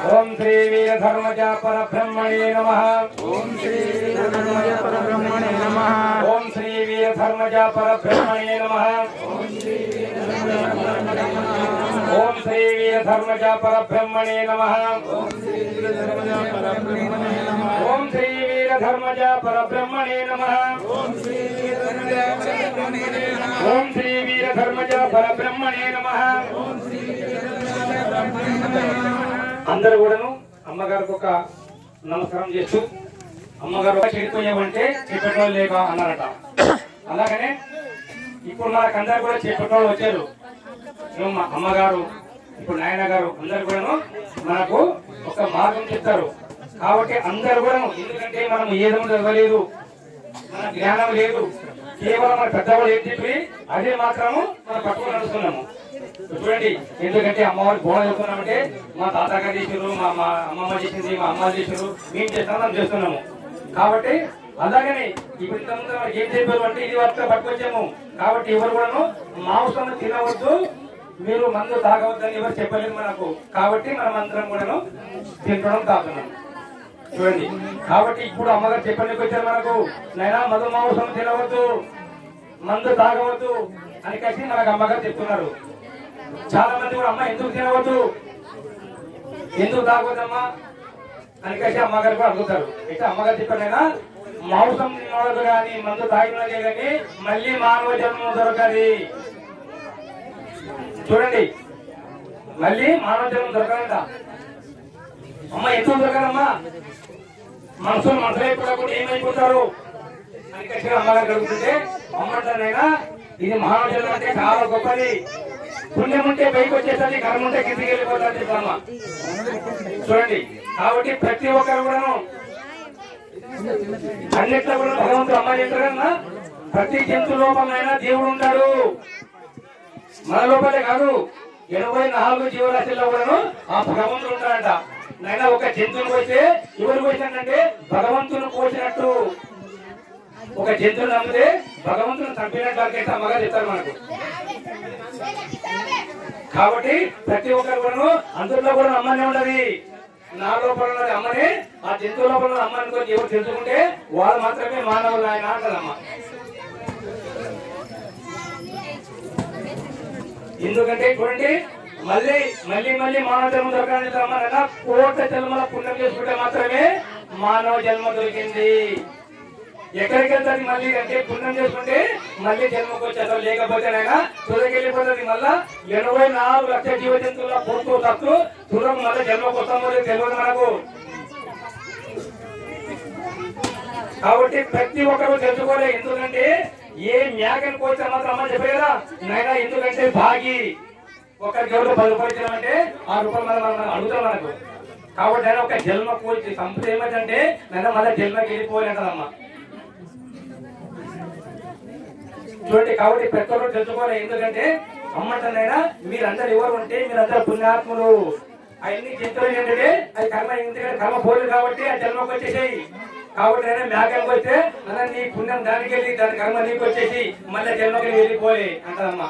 ఓం శ్రీ వీరధర్మజ పరబ్రహ్మణే నమ ఓం శ్రీ వీరధర్మజ పరబ్రహ్మణే నమ ఓం శ్రీ వీరధర్మజ పరబ్రహ్మణే నమ ఓం శ్రీ వీరధర్మజ పరబ్రహ్మణే నమ ఓం శ్రీ వీరధర్మజ పరబ్రహ్మణే నమ ఓం శ్రీ వీరధర్మజ పరబ్రహ్మణే నమ అందరూ కూడాను అమ్మగారికి ఒక నమస్కారం చేస్తూ అమ్మగారు చెడిపోయామంటే చెప్పేటోళ్ళు లేక అన్నారట అలాగనే ఇప్పుడు మనకు అందరు కూడా చెప్పేటోళ్ళు వచ్చారు ఏమో మా అమ్మగారు ఇప్పుడు నాయన గారు అందరు కూడాను మనకు ఒక మార్గం చెప్తారు కాబట్టి అందరు కూడాను ఎందుకంటే మనం ఏదో చదవలేదు మన జ్ఞానం లేదు కేవలం మన పెద్దవాళ్ళు ఏం చెప్పి అదే మాత్రము మనం పట్టుకొని నడుస్తున్నాము చూడండి ఎందుకంటే అమ్మవారి గోడ చెప్తున్నామంటే మా తాతగారు చేసారు మా మా అమ్మమ్మ చేసింది మా అమ్మ చేసారు మేము చేస్తున్నాం చేస్తున్నాము కాబట్టి అలాగనే ఇప్పుడు ఇంతకుముందు మనకి ఏం చెప్పారు అంటే ఇది వరకు పట్టుకొచ్చాము కాబట్టి ఎవరు కూడాను మాంసం తినవద్దు మీరు మందు తాగవద్దని ఎవరు చెప్పలేదు మనకు కాబట్టి మనం అందరం కూడాను తినడం తాగుతున్నాం చూడండి కాబట్టి ఇప్పుడు అమ్మగారు చెప్పడానికి వచ్చారు మనకు నైనా మధు మాంసం తినవద్దు మందు తాగవద్దు అని కలిసి మనకు అమ్మగారు చెప్తున్నారు చాలా మంది కూడా అమ్మ ఎందుకు తినవద్దు ఎందుకు తాగవద్దమ్మా అని కలిసి అమ్మగారు కూడా అడుగుతారు అయితే అమ్మగారు చెప్పారైనా మాంసం తినవద్దు కానీ మందు తాగినదే కానీ మళ్ళీ మానవ జన్మ దొరకది చూడండి మళ్ళీ మానవ జన్మ దొరకదంట అమ్మ ఎందుకు దొరకదమ్మా మనసులు మనసులైపోకుండా ఏమైపోతారు అని కట్టిన అమ్మగారు అడుగుతుంటే అమ్మంటానైనా ఇది మహాజనం అంటే చాలా గొప్పది పుణ్యం ఉంటే పైకి వచ్చేసరికి కర్మ ఉంటే కిందికి వెళ్ళిపోతుంది అమ్మ చూడండి కాబట్టి ప్రతి ఒక్కరు కూడాను అన్నిట్లో కూడా భగవంతుడు అమ్మ చెప్తారు కదన్నా ప్రతి జంతు లోపలైనా దేవుడు ఉంటాడు మన లోపలే కాదు ఎనభై నాలుగు జీవరాశుల్లో కూడాను ఆ భగవంతుడు ఉంటాడంట నైనా ఒక జంతువుని పోతే ఎవరు పోసినట్టే భగవంతుని పోసినట్టు ఒక జంతువుని నమ్మితే భగవంతుని చంపినట్టు అనికైతే అమ్మగా చెప్తారు మనకు కాబట్టి ప్రతి ఒక్కరు కూడాను అందరిలో కూడా అమ్మనే ఉండదు నా లోపల ఉన్నది అమ్మని ఆ జంతువు లోపల ఉన్న అమ్మని గురించి ఎవరు తెలుసుకుంటే వాళ్ళు మాత్రమే మానవులు ఆయన అంటదమ్మ ఎందుకంటే చూడండి మళ్ళీ మళ్ళీ మళ్ళీ మానవ జన్మ దొరకాలని రమ్మనగా కోట జన్మల పుణ్యం చేసుకుంటే మాత్రమే మానవ జన్మ దొరికింది ఎక్కడికి వెళ్తుంది మళ్ళీ అంటే పుణ్యం చేసుకుంటే మళ్ళీ జన్మకు వచ్చేస్తారు లేకపోతేనైనా తుదకి వెళ్ళిపోతుంది మళ్ళా ఎనభై నాలుగు లక్షల జీవ జంతువుల పుడుతూ తత్తు తుదకు మళ్ళీ జన్మకు వస్తామో లేదో తెలియదు మనకు కాబట్టి ప్రతి ఒక్కరు తెలుసుకోలే ఎందుకంటే ఏ మేకని కోస్తే మాత్రం అమ్మ చెప్పే కదా నైనా ఎందుకంటే భాగి ఒకరికి ఎవరు పది రూపాయలు ఇచ్చినామంటే ఆ రూపాయలు మనం మనం అడుగుతాం మనకు కాబట్టి ఆయన ఒక జన్మ కోల్చి సంపద ఏమంటే నైనా మళ్ళీ జన్మకి వెళ్ళిపోలేదమ్మా చూడండి కాబట్టి ప్రతి ఒక్కరు తెలుసుకోవాలి ఎందుకంటే అమ్మంటానైనా మీరందరూ ఎవరు ఉంటే మీరందరూ పుణ్యాత్ములు అవన్నీ జంతువులు ఏంటంటే అది కర్మ ఎందుకంటే కర్మ పోలేదు కాబట్టి ఆ జన్మకు వచ్చేసాయి కాబట్టి అయినా మేకలకు వస్తే అలా నీ పుణ్యం దానికి వెళ్ళి దాని కర్మ నీకు వచ్చేసి మళ్ళీ జన్మకి వెళ్ళిపోలే అంటదమ్మా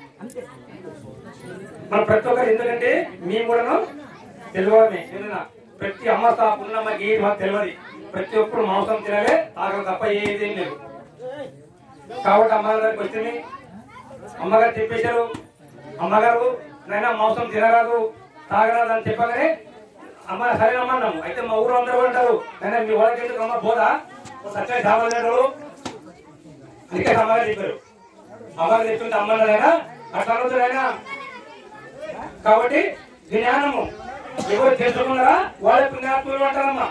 మన ప్రతి ఒక్కరు ఎందుకంటే మేము కూడాను తెలియమే ఏదైనా ప్రతి అమ్మ తా పున్నమ్మకి ఏది మాకు తెలియదు ప్రతి ఒక్కరు మాంసం తినాలి తాగడం తప్ప ఏదేం లేదు కాబట్టి అమ్మగారి దగ్గరికి వచ్చింది అమ్మగారు చెప్పేశారు అమ్మగారు నైనా మాంసం తినరాదు తాగరాదు అని చెప్పగానే అమ్మ సరే అమ్మన్నాము అయితే మా ఊరు అందరూ కూడా అంటారు నైనా మీ వాళ్ళకి ఎందుకు అమ్మ పోదా సత్య సామాన్యుడు అందుకే అమ్మగారు చెప్పారు అమ్మగారు చెప్తుంటే అమ్మన్నారైనా అట్లా అనొద్దురైనా కాబట్టి జ్ఞానము ఎవరు తెలుసుకున్నారా వాళ్ళ పుణ్యాత్ములు అంటారమ్మా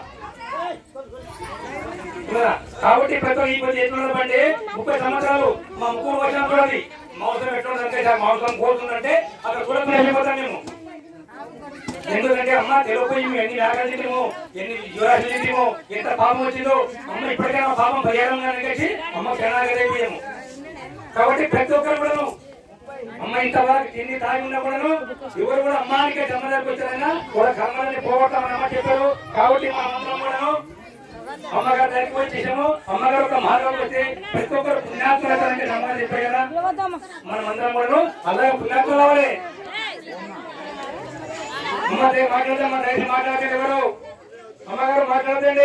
ఉన్నారా? కాబట్టి ప్రతి ఒక్క ఈ పది ఎట్లున్నది బండి ముప్పై సంవత్సరాలు మా ముగ్గురు వచ్చిన చూడండి మాంసం ఎట్లుందంటే సార్ మాంసం కోరుతుందంటే అక్కడ చూడకుండా వెళ్ళిపోతాం మేము ఎందుకంటే అమ్మ తెలియపోయి మేము ఎన్ని వ్యాగాలు తింటాము ఎన్ని జ్వరాలు తింటాము ఎంత పాపం వచ్చిందో అమ్మ ఇప్పటికైనా పాపం పరిహారం కానీ కలిసి అమ్మ క్షణాగైపోయాము కాబట్టి ప్రతి ఒక్కరు కూడాను అమ్మ ఇంతవరకు తిండి తాగి ఉన్నా కూడాను ఎవరు కూడా అమ్మానికే జన్మదారికి వచ్చారైనా వాళ్ళ కర్మలని పోగొట్టామని అమ్మ చెప్పారు కాబట్టి మా అందరం కూడాను అమ్మగారి దగ్గరికి వచ్చేసాము అమ్మగారు ఒక మార్గం వస్తే ప్రతి ఒక్కరు పుణ్యాత్ములు అవుతారంటే అమ్మగారు చెప్పారు కదా మనం అందరం కూడాను అలాగే పుణ్యాత్ములు అవ్వాలి అమ్మ దగ్గర మాట్లాడదమ్మా దయచేసి మాట్లాడకండి ఎవరు అమ్మగారు మాట్లాడదండి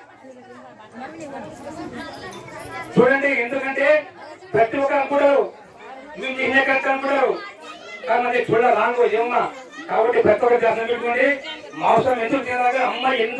చూడండి ఎందుకంటే ప్రతి ఒక్కరు అనుకుంటారు మేము చేసే కనుక అనుకుంటారు కానీ అది చూడ రాంగ్ ఏమన్నా కాబట్టి ప్రతి ఒక్కరు దర్శనం పెట్టుకోండి మాంసం ఎందుకు తినాలి అమ్మ ఎందుకు